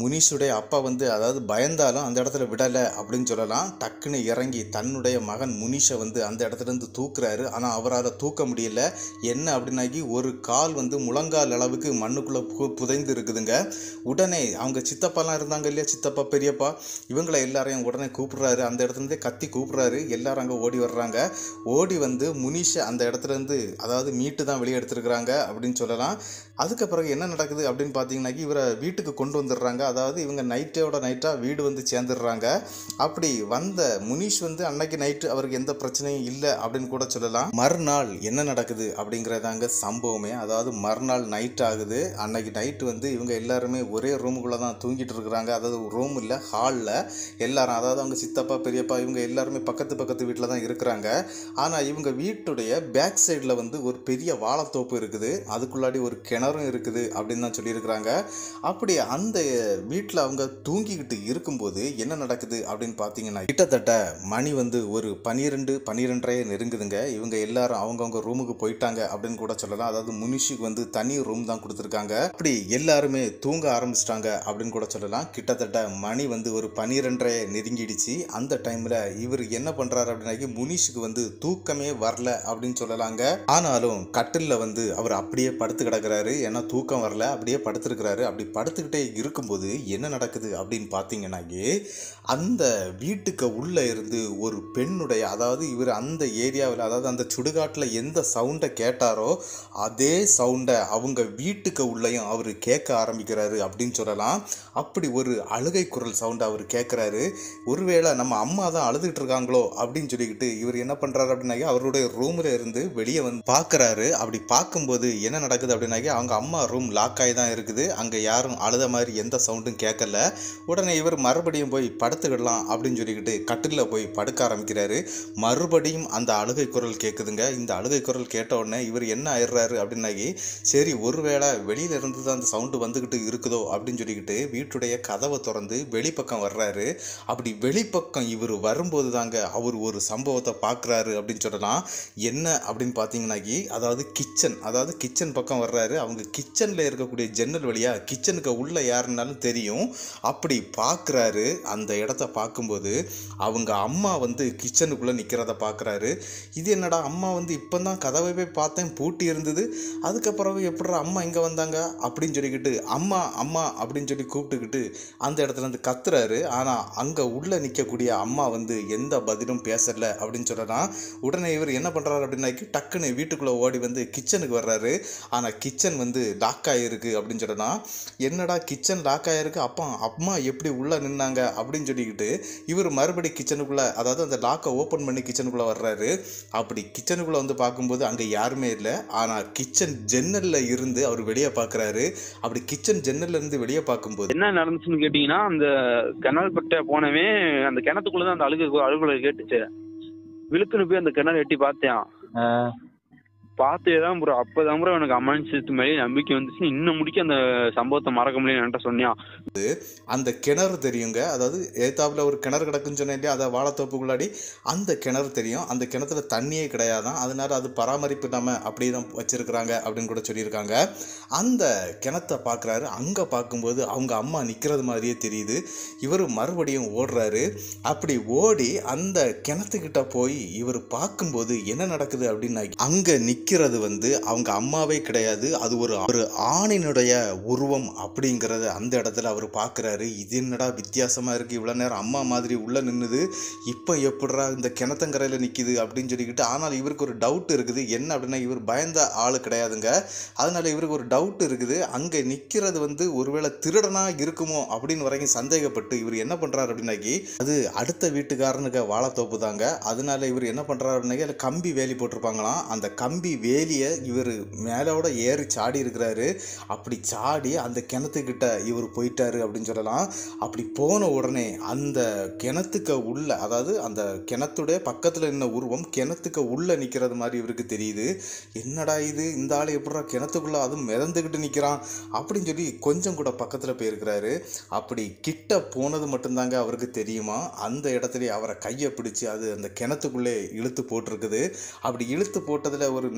[SPEAKER 1] முனிஷுடைய அப்பா வந்து அதாவது பயந்தாலும் அந்த இடத்துல விடலை அப்படின்னு சொல்லலாம் டக்குன்னு இறங்கி தன்னுடைய மகன் முனிஷை வந்து அந்த இடத்துல இருந்து தூக்குறாரு ஆனால் அவரால் தூக்க முடியல என்ன அப்படின்னாக்கி ஒரு கால் வந்து முழங்கால் அளவுக்கு மண்ணுக்குள்ளே பு புதைந்து இருக்குதுங்க உடனே அவங்க சித்தப்பாலாம் இருந்தாங்க இல்லையா சித்தப்பா பெரியப்பா இவங்களை எல்லாரையும் உடனே கூப்பிடுறாரு அந்த இடத்துல இருந்தே கத்தி கூப்பிடுறாரு எல்லாரும் அங்கே ஓடி வர்றாங்க ஓடி வந்து முனிஷை அந்த இடத்துல இருந்து அதாவது மீட்டு தான் வெளியே எடுத்திருக்கிறாங்க அப்படின்னு சொல்லலாம் அதுக்கு பிறகு என்ன நடக்குது அப்படின்னு பார்த்தீங்கன்னாக்கி இவரை வீட்டுக்கு கொண்டு வந்துடுறாங்க அதாவது இவங்க நைட்டோட நைட்டாக வீடு வந்து சேர்ந்துடுறாங்க அப்படி வந்த முனிஷ் வந்து அன்னைக்கு நைட்டு அவருக்கு எந்த பிரச்சனையும் இல்லை அப்படின்னு கூட சொல்லலாம் மறுநாள் என்ன நடக்குது அப்படிங்கிறதாங்க சம்பவமே அதாவது மறுநாள் நைட் ஆகுது அன்னைக்கு நைட்டு வந்து இவங்க எல்லாருமே ஒரே ரூமுக்குள்ளே தான் தூங்கிட்டு இருக்கிறாங்க அதாவது ரூம் இல்லை ஹாலில் எல்லாரும் அதாவது அவங்க சித்தப்பா பெரியப்பா இவங்க எல்லாருமே பக்கத்து பக்கத்து வீட்டில் தான் இருக்கிறாங்க ஆனால் இவங்க வீட்டுடைய பேக் சைடில் வந்து ஒரு பெரிய வாழைத்தோப்பு இருக்குது அதுக்குள்ளாடி ஒரு கிணறும் இருக்குது அப்படின்னு தான் சொல்லியிருக்கிறாங்க அப்படி அந்த வீட்டில் அவங்க தூங்கிக்கிட்டு இருக்கும்போது என்ன நடக்குது அப்படின்னு பார்த்தீங்கன்னா கிட்டத்தட்ட மணி வந்து ஒரு பன்னிரெண்டு பன்னிரெண்டரை நெருங்குதுங்க இவங்க எல்லாரும் அவங்கவுங்க ரூமுக்கு போயிட்டாங்க அப்படின்னு கூட சொல்லலாம் அதாவது முனிஷுக்கு வந்து தனி ரூம் தான் கொடுத்துருக்காங்க அப்படி எல்லாருமே தூங்க ஆரம்பிச்சிட்டாங்க அப்படின்னு கூட சொல்லலாம் கிட்டத்தட்ட மணி வந்து ஒரு பன்னிரெண்டரை நெருங்கிடுச்சு அந்த டைமில் இவர் என்ன பண்ணுறாரு அப்படின்னாக்கி முனிஷுக்கு வந்து தூக்கமே வரல அப்படின்னு சொல்லலாங்க ஆனாலும் கட்டிலில் வந்து அவர் அப்படியே படுத்து கிடக்குறாரு ஏன்னா தூக்கம் வரல அப்படியே படுத்திருக்கிறாரு அப்படி படுத்துக்கிட்டே இருக்கும்போது என்ன நடக்குது அப்படின்னு பார்த்தீங்கன்னாக்கி அந்த வீட்டுக்கு உள்ளே இருந்து ஒரு பெண்ணுடைய அதாவது இவர் அந்த ஏரியாவில் அதாவது அந்த சுடுகாட்டில் எந்த சவுண்டை கேட்டாரோ அதே சவுண்டை அவங்க வீட்டுக்கு உள்ளேயும் அவர் கேட்க ஆரம்பிக்கிறாரு அப்படின்னு சொல்லலாம் அப்படி ஒரு அழுகை குரல் சவுண்டை அவர் கேட்குறாரு ஒருவேளை நம்ம அம்மா தான் அழுதுகிட்டு இருக்காங்களோ அப்படின்னு சொல்லிக்கிட்டு இவர் என்ன பண்ணுறாரு அப்படின்னாக்கி அவருடைய ரூமில் இருந்து வெளியே வந்து பார்க்குறாரு அப்படி பார்க்கும்போது என்ன நடக்குது அப்படின்னாக்கி அவங்க அம்மா ரூம் லாக் ஆகி தான் இருக்குது அங்கே யாரும் அழுத மாதிரி எந்த சவுண்டும் கேட்கல உடனே இவர் மறுபடியும் போய் படுத்துக்கிடலாம் அப்படின்னு சொல்லிக்கிட்டு கட்டிலில் போய் படுக்க ஆரம்பிக்கிறாரு மறுபடியும் அந்த அழுகை குரல் கேட்குதுங்க இந்த அழுகை குரல் கேட்ட உடனே இவர் என்ன ஆயிடுறாரு அப்படின்னாக்கி சரி ஒருவேளை வெளியில இருந்து தான் அந்த சவுண்டு வந்துக்கிட்டு இருக்குதோ அப்படின்னு சொல்லிக்கிட்டு வீட்டுடைய கதவை திறந்து வெளிப்பக்கம் வர்றாரு அப்படி வெளிப்பக்கம் இவர் வரும்போது தாங்க அவர் ஒரு சம்பவத்தை பார்க்குறாரு அப்படின்னு சொல்லலாம் என்ன அப்படின்னு பார்த்தீங்கன்னாக்கி அதாவது கிச்சன் அதாவது கிச்சன் பக்கம் வர்றாரு அவங்க கிச்சனில் இருக்கக்கூடிய ஜன்னல் வழியாக கிச்சனுக்கு உள்ளே யாருன்னாலும் தெரியும் அப்படி பார்க்குறாரு அந்த இடத்த பார்க்கும்போது அவங்க அம்மா வந்து கிச்சனுக்குள்ளே நிற்கிறத பார்க்குறாரு இது என்னடா அம்மா வந்து இப்போ தான் கதவை போய் பார்த்தேன் பூட்டி இருந்தது அதுக்கப்புறம் எப்படிடா அம்மா இங்கே வந்தாங்க அப்படின்னு சொல்லிக்கிட்டு அம்மா அம்மா அப்படின்னு சொல்லி கூப்பிட்டுக்கிட்டு அந்த இடத்துல இருந்து கத்துறாரு ஆனால் அங்கே உள்ளே நிற்கக்கூடிய அம்மா வந்து எந்த பதிலும் பேசல அப்படின்னு சொல்லலாம் உடனே இவர் என்ன பண்ணுறாரு அப்படின்னாக்கி டக்குன்னு வீட்டுக்குள்ளே ஓடி வந்து கிச்சனுக்கு வர்றாரு ஆனால் கிச்சன் வந்து லாக் ஆகிருக்கு அப்படின்னு சொல்லலாம் என்னடா கிச்சன் லாக் ஆகிருக்கு அப்பா அம்மா எப்படி உள்ளே நின்னாங்க அப்படின்னு சொல்லிக்கிட்டு இவர் மறுபடி கிச்சனுக்குள்ளே அதாவது அந்த லாக்கை ஓப்பன் பண்ணி கிச்சனுக்குள்ளே வர்றாரு அப்படி கிச்சனுக்குள்ளே வந்து பார்க்கும்போது அங்கே யாருமே இல்லை ஆனால் கிச்சன் ஜன்னலில் இருந்து அவர் வெளியே பார்க்குறாரு அப்படி கிச்சன் ஜன்னல்ல இருந்து வெளியே பார்க்கும்போது
[SPEAKER 2] என்ன நடந்துச்சுன்னு கேட்டீங்கன்னா அந்த கிணறு பட்ட போனவே அந்த கிணத்துக்குள்ளதான் அந்த அழுகு அழுகுல கேட்டுச்சு விழுக்குன்னு போய் அந்த கிணறு எட்டி பார்த்தேன் பார்த்தேதான் ப்ரோ அப்பதான் ப்ரோ எனக்கு அம்மன் சிஸ்து மேலே நம்பிக்கை வந்துச்சு இன்னும் முடிக்க அந்த சம்பவத்தை மறக்க முடியல என்கிட்ட சொன்னியா
[SPEAKER 1] அந்த கிணறு தெரியுங்க அதாவது ஏத்தாப்புல ஒரு கிணறு கிடக்குன்னு சொன்னேன் இல்லையா அதை வாழைத்தோப்புக்குள்ளாடி அந்த கிணறு தெரியும் அந்த கிணத்துல தண்ணியே கிடையாதான் அதனால அது பராமரிப்பு இல்லாமல் அப்படியே தான் வச்சிருக்கிறாங்க அப்படின்னு கூட சொல்லியிருக்காங்க அந்த கிணத்தை பார்க்குறாரு அங்கே பார்க்கும்போது அவங்க அம்மா நிற்கிறது மாதிரியே தெரியுது இவர் மறுபடியும் ஓடுறாரு அப்படி ஓடி அந்த கிணத்துக்கிட்ட போய் இவர் பார்க்கும்போது என்ன நடக்குது அப்படின்னா அங்கே நிற்கிறது வந்து அவங்க அம்மாவே கிடையாது அது ஒரு ஒரு ஆணினுடைய உருவம் அப்படிங்கிறத அந்த இடத்துல அவர் பார்க்குறாரு இது என்னடா வித்தியாசமாக இருக்குது இவ்வளோ நேரம் அம்மா மாதிரி உள்ளே நின்றுது இப்போ எப்படிடா இந்த கிணத்தங்கரையில் நிற்கிது அப்படின்னு சொல்லிக்கிட்டு ஆனால் இவருக்கு ஒரு டவுட் இருக்குது என்ன அப்படின்னா இவர் பயந்த ஆள் கிடையாதுங்க அதனால இவருக்கு ஒரு டவுட் இருக்குது அங்கே நிற்கிறது வந்து ஒருவேளை திருடனா இருக்குமோ அப்படின்னு வரைக்கும் சந்தேகப்பட்டு இவர் என்ன பண்ணுறாரு அப்படின்னாக்கி அது அடுத்த வீட்டுக்காரனுக்கு வாழைத்தோப்பு தாங்க அதனால இவர் என்ன பண்ணுறாரு அப்படின்னாக்கி அதில் கம்பி வேலி போட்டிருப்பாங்களாம் அந்த கம்பி வேலியை இவர் மேலோட ஏறி சாடி இருக்கிறாரு அப்படி சாடி அந்த கிணத்துக்கிட்ட இவர் போயிட்டாரு அப்படின்னு சொல்லலாம் அப்படி போன உடனே அந்த கிணத்துக்கு உள்ள அதாவது அந்த கிணத்துடைய பக்கத்தில் நின்ன உருவம் கிணத்துக்கு உள்ள நிற்கிறது மாதிரி இவருக்கு தெரியுது என்னடா இது இந்த ஆள் எப்படா கிணத்துக்குள்ள அதுவும் மிதந்துக்கிட்டு நிற்கிறான் அப்படின்னு சொல்லி கொஞ்சம் கூட பக்கத்தில் போயிருக்கிறாரு அப்படி கிட்ட போனது மட்டும்தாங்க அவருக்கு தெரியுமா அந்த இடத்துல அவரை கையை பிடிச்சி அது அந்த கிணத்துக்குள்ளே இழுத்து போட்டிருக்குது அப்படி இழுத்து போட்டதில் ஒரு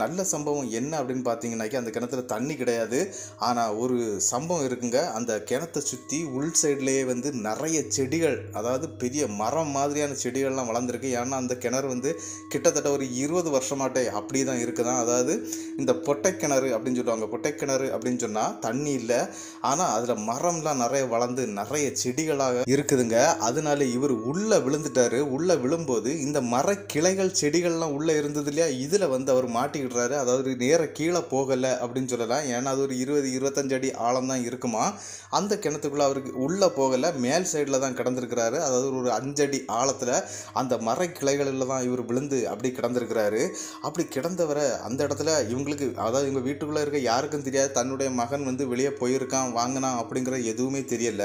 [SPEAKER 1] நல்ல சம்பவம் என்ன அப்படின்னு பார்த்தீங்கன்னாக்கி அந்த கிணத்துல தண்ணி கிடையாது ஆனால் ஒரு சம்பவம் இருக்குங்க அந்த கிணத்தை சுற்றி உள் சைட்லேயே வந்து நிறைய செடிகள் அதாவது பெரிய மரம் மாதிரியான செடிகள்லாம் வளர்ந்துருக்கு ஏன்னா அந்த கிணறு வந்து கிட்டத்தட்ட ஒரு இருபது வருஷமாட்டே அப்படி தான் இருக்குதான் அதாவது இந்த பொட்டை கிணறு அப்படின்னு சொல்லுவாங்க பொட்டை கிணறு அப்படின்னு சொன்னால் தண்ணி இல்லை ஆனால் அதில் மரம்லாம் நிறைய வளர்ந்து நிறைய செடிகளாக இருக்குதுங்க அதனால இவர் உள்ளே விழுந்துட்டாரு உள்ளே விழும்போது இந்த மர கிளைகள் செடிகள்லாம் உள்ளே இருந்தது இல்லையா இதில் வந்து அவர் மாட்டிக்கிடுறாரு அதாவது நேர கீழே போகலை அப்படின்னு சொல்லலாம் ஏன்னா அது ஒரு இருபது இருபத்தஞ்சு அடி ஆழம் தான் இருக்குமா அந்த கிணத்துக்குள்ளே அவருக்கு உள்ளே போகலை மேல் சைடில் தான் கிடந்திருக்கிறாரு அதாவது ஒரு அஞ்சடி ஆழத்தில் அந்த மர கிளைகளில் தான் இவர் விழுந்து அப்படி கிடந்திருக்கிறாரு அப்படி கிடந்தவரை அந்த இடத்துல இவங்களுக்கு அதாவது இவங்க வீட்டுக்குள்ளே இருக்க யாருக்கும் தெரியாது தன்னுடைய மகன் வந்து வெளியே போயிருக்கான் வாங்கினான் அப்படிங்கிற எதுவுமே தெரியல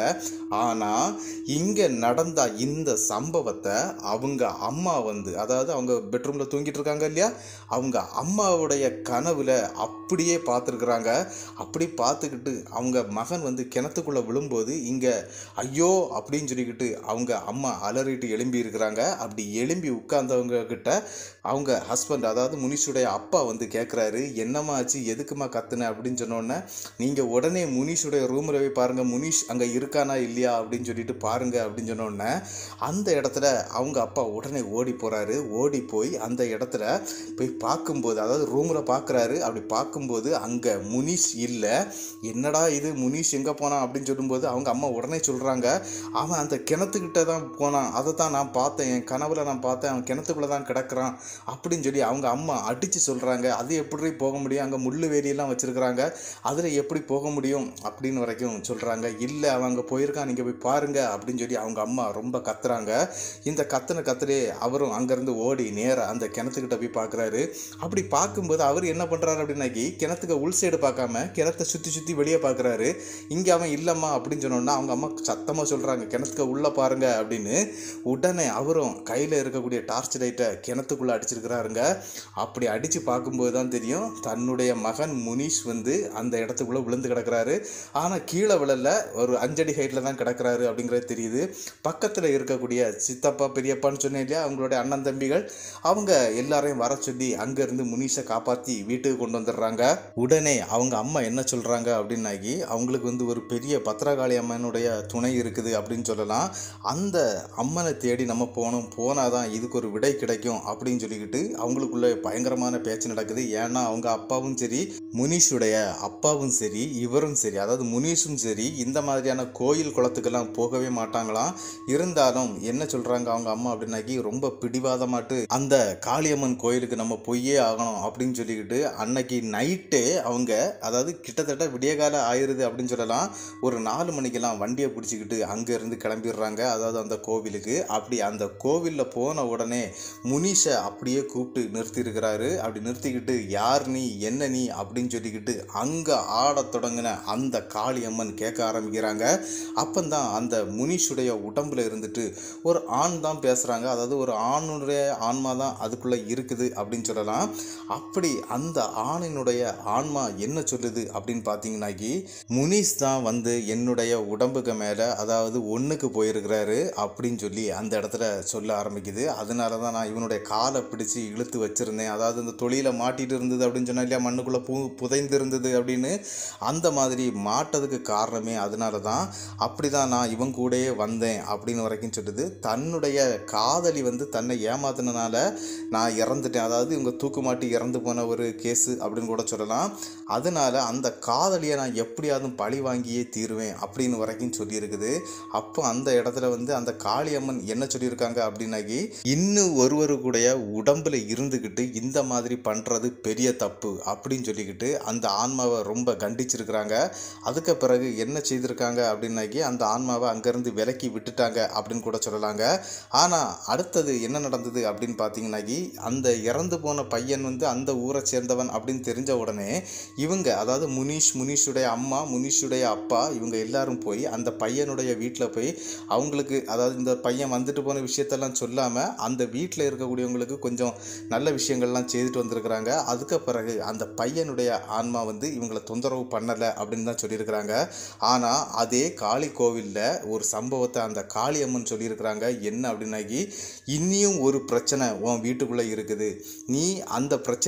[SPEAKER 1] ஆனால் இங்கே நடந்த இந்த சம்பவத்தை அவங்க அம்மா வந்து அதாவது அவங்க பெட்ரூமில் தூங்கிட்டு இருக்காங்க இல்லையா அவங்க அம்மாவுடைய கனவுல அப்படியே பார்த்துருக்குறாங்க அப்படி பார்த்துக்கிட்டு அவங்க மகன் வந்து கிணத்துக்குள்ளே விழும்போது இங்கே ஐயோ அப்படின்னு சொல்லிக்கிட்டு அவங்க அம்மா அலறிட்டு எழும்பி இருக்கிறாங்க அப்படி எழும்பி உட்கார்ந்தவங்க கிட்ட அவங்க ஹஸ்பண்ட் அதாவது முனிஷுடைய அப்பா வந்து கேட்குறாரு என்னம்மா ஆச்சு எதுக்குமா கத்துன அப்படின்னு சொன்னோடனே நீங்கள் உடனே முனிஷுடைய ரூமில் போய் பாருங்கள் முனிஷ் அங்கே இருக்கானா இல்லையா அப்படின்னு சொல்லிட்டு பாருங்க அப்படின்னு சொன்னோடனே அந்த இடத்துல அவங்க அப்பா உடனே ஓடி போகிறாரு ஓடி போய் அந்த இடத்துல போய் பார்க்கும்போது அதாவது ரூமில் பார்க்குறாரு அப்படி பார்க்கும்போது அங்கே முனிஷ் இல்லை என்னடா இது முனிஷ் எங்கே போனான் அப்படின்னு சொல்லும்போது அவங்க அம்மா உடனே சொல்கிறாங்க அவன் அந்த கிணத்துக்கிட்ட தான் போனான் அதை தான் நான் பார்த்தேன் என் கனவுல நான் பார்த்தேன் அவன் கிணத்துக்குள்ளே தான் கிடக்குறான் அப்படின்னு சொல்லி அவங்க அம்மா அடித்து சொல்கிறாங்க அது எப்படி போக முடியும் அங்கே முள்ளு வேலியெல்லாம் வச்சுருக்குறாங்க அதில் எப்படி போக முடியும் அப்படின்னு வரைக்கும் சொல்கிறாங்க இல்லை அவன் அங்கே போயிருக்கான் நீங்கள் போய் பாருங்க அப்படின்னு சொல்லி அவங்க அம்மா ரொம்ப கத்துறாங்க இந்த கத்துன கத்துலே அவரும் அங்கேருந்து ஓடி நேராக அந்த கிணத்துக்கிட்ட போய் பார்க்குறாரு அப்படி பார்க்கும்போது அவர் என்ன பண்ணுறாரு அப்படின்னாக்கி கிணத்துக்கு உள் சைடு பார்க்காம கிணத்தை சுற்றி சுற்றி வெளியே பார்க்குறாரு இங்கே அவன் இல்லைம்மா அப்படின்னு சொன்னோன்னா அவங்க அம்மா சத்தமாக சொல்கிறாங்க கிணத்துக்கு உள்ளே பாருங்க அப்படின்னு உடனே அவரும் கையில் இருக்கக்கூடிய டார்ச் லைட்டை கிணத்துக்குள்ளே அடிச்சிருக்கிறாருங்க அப்படி அடித்து பார்க்கும்போது தான் தெரியும் தன்னுடைய மகன் முனீஷ் வந்து அந்த இடத்துக்குள்ளே விழுந்து கிடக்குறாரு ஆனால் கீழே விழல ஒரு அஞ்சடி ஹைட்டில் தான் கிடக்குறாரு அப்படிங்கிறது தெரியுது பக்கத்தில் இருக்கக்கூடிய சித்தப்பா பெரியப்பான்னு சொன்னேன் இல்லையா அவங்களுடைய அண்ணன் தம்பிகள் அவங்க எல்லாரையும் வர சொல்லி அங்கேருந்து முனீஷை காப்பாற்றி வீட்டுக்கு கொண்டு வந்துடுறாங்க உடனே அவங்க அம்மா என்ன சொல்கிறாங்க அப்படின்னாக்கி அவங்களுக்கு வந்து ஒரு பெரிய பத்திரகாளி அம்மனுடைய துணை இருக்குது அப்படின்னு சொல்லலாம் அந்த அம்மனை தேடி நம்ம போகணும் போனால் தான் இதுக்கு ஒரு விடை கிடைக்கும் அப்படின்னு சொல்லிக்கிட்டு அவங்களுக்குள்ள பயங்கரமான பேச்சு நடக்குது ஏன்னா அவங்க அப்பாவும் சரி முனீஷுடைய அப்பாவும் சரி இவரும் சரி அதாவது முனீஷும் சரி இந்த மாதிரியான கோயில் குளத்துக்கெல்லாம் போகவே மாட்டாங்களாம் இருந்தாலும் என்ன சொல்கிறாங்க அவங்க அம்மா அப்படின்னாக்கி ரொம்ப பிடிவாதமாட்டு அந்த காளியம்மன் கோயிலுக்கு நம்ம போயே ஆகணும் அப்படின்னு சொல்லிக்கிட்டு அன்னைக்கு நைட்டே அவங்க அதாவது கிட்டத்தட்ட விடியகால ஆயிருது அப்படின்னு சொல்லலாம் ஒரு நாலு மணிக்கெல்லாம் வண்டியை பிடிச்சிக்கிட்டு அங்கேருந்து கிளம்பிடுறாங்க அதாவது அந்த கோவிலுக்கு அப்படி அந்த கோவிலில் போன உடனே முனீஷை அப்படியே கூப்பிட்டு நிறுத்தியிருக்கிறாரு அப்படி நிறுத்திக்கிட்டு யார் நீ என்ன நீ அப்படின்னு சொல்லிக்கிட்டு அங்கே ஆடத் தொடங்கின அந்த காளியம்மன் கேட்க ஆரம்பிக்கிறாங்க அப்பந்தான் அந்த முனீஷுடைய உடம்புல இருந்துட்டு ஒரு ஆண் தான் பேசுகிறாங்க அதாவது ஒரு ஆணுடைய ஆன்மா தான் அதுக்குள்ளே இருக்குது அப்படின்னு சொல்லலாம் அப்படி அந்த ஆணினுடைய ஆன்மா என்ன சொல்லுது அப்படின்னு பார்த்தீங்கன்னாக்கி முனீஷ் தான் வந்து என்னுடைய உடம்புக்கு மேலே அதாவது ஒன்றுக்கு போயிருக்கிறாரு அப்படின்னு சொல்லி அந்த இடத்துல சொல்ல ஆரம்பிக்குது அதனால தான் நான் இவனுடைய காலை பிடிச்சி இழுத்து வச்சிருந்தேன் அதாவது இந்த தொழிலை மாட்டிட்டு இருந்தது அப்படின்னு சொன்னா இல்லையா மண்ணுக்குள்ளே பூ புதைந்து இருந்தது அப்படின்னு அந்த மாதிரி மாட்டதுக்கு காரணமே அதனால தான் அப்படி தான் நான் இவன் கூடயே வந்தேன் அப்படின்னு வரைக்கும் சொல்லுது தன்னுடைய காதலி வந்து தன்னை ஏமாத்தினால நான் இறந்துட்டேன் அதாவது இவங்க தூக்கு மாட்டி இறந்து போன ஒரு கேஸு அப்படின்னு கூட சொல்லலாம் அதனால அந்த காதலியை நான் எப்படியாவது பழி வாங்கியே தீருவேன் அப்படின்னு வரைக்கும் சொல்லியிருக்குது அப்போ அந்த இடத்துல வந்து அந்த காளியம்மன் என்ன சொல்லியிருக்காங்க அப்படின்னாக்கி இன்னும் ஒருவருக்குடைய உடம்புல இருந்துக்கிட்டு இந்த மாதிரி பண்ணுறது பெரிய தப்பு அப்படின்னு சொல்லிக்கிட்டு அந்த ஆன்மாவை ரொம்ப கண்டிச்சிருக்கிறாங்க அதுக்கு பிறகு என்ன செய்திருக்காங்க அப்படின்னாக்கி அந்த ஆன்மாவை அங்கேருந்து விலக்கி விட்டுட்டாங்க அப்படின்னு கூட சொல்லலாங்க ஆனால் அடுத்தது என்ன நடந்தது அப்படின்னு பார்த்தீங்கன்னாக்கி அந்த இறந்து போன பையன் வந்து அந்த ஊரை சேர்ந்தவன் அப்படின்னு தெரிஞ்ச உடனே இவங்க அதாவது முனீஷ் முனீஷுடைய அம்மா முனீஷுடைய அப்பா இவங்க எல்லாரும் போய் அந்த பையனுடைய வீட்டில் போய் அவங்களுக்கு அதாவது இந்த பையன் வந்துட்டு போன விஷயத்தெல்லாம் சொல்லாமல் அந்த வீட்டில் இருக்கக்கூடியவங்களுக்கு கொஞ்சம் நல்ல விஷயங்கள்லாம் செய்துட்டு வந்திருக்கிறாங்க அதுக்கு பிறகு அந்த பையனுடைய ஆன்மா வந்து இவங்களை தொந்தரவு பண்ணலை அப்படின்னு தான் சொல்லியிருக்கிறாங்க ஆனால் அதே காளி கோவிலில் ஒரு சம்பவத்தை அந்த காளியம்மன் சொல்லியிருக்கிறாங்க என்ன அப்படின்னாக்கி இன்னியும் ஒரு பிரச்சனை உன் வீட்டுக்குள்ளே இருக்குது நீ அந்த பிரச்சனை